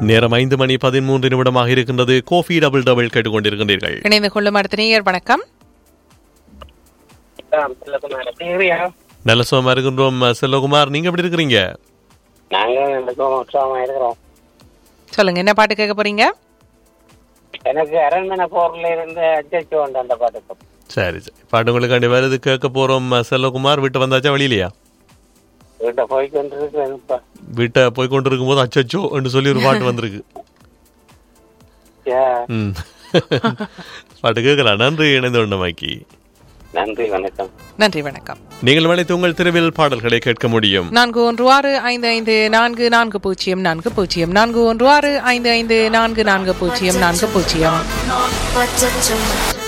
நேரம் ஐந்து மணி பதிமூன்று நிமிடமாக இருக்கின்றது கோஃபி டபுள் டபுள் கேட்டுக்கொண்டிருக்கின்றீர்கள் இணைந்து கொள்ளும் அடுத்த நேயர் வணக்கம் நல்ல சுகமா இருக்கின்றோம் செல்வகுமார் நீங்க எப்படி இருக்கிறீங்க நாங்க எனக்கும் உற்சாகமா இருக்கிறோம் சொல்லுங்க என்ன பாட்டு கேட்க போறீங்க எனக்கு அரண்மனை போர்ல இருந்து அச்சச்சு உண்டு அந்த பாட்டுக்கு சரி சரி பாட்டு உங்களுக்காண்டி வருது கேட்க போறோம் செல்வகுமார் வீட்டு வந்தாச்சா வெளியிலையா வீட்டை போய் கொண்டிருக்கிறேன் இப்ப வீட்டை போய் கொண்டிருக்கும் போது அச்சச்சோ என்று சொல்லி ஒரு பாட்டு வந்திருக்கு யா, ம். பாட்டு கேட்கலாம் நன்றி இணைந்து கொண்டமாக்கி நன்றி வணக்கம் நன்றி வணக்கம் நீங்கள் வளைத்து உங்கள் தெருவில் பாடல்களை கேட்க முடியும் நான்கு ஒன்று ஆறு ஐந்து ஐந்து நான்கு நான்கு பூஜ்ஜியம் நான்கு பூஜ்ஜியம் நான்கு ஒன்று ஆறு ஐந்து ஐந்து நான்கு நான்கு பூஜ்ஜியம் நான்கு பூஜ்ஜியம் But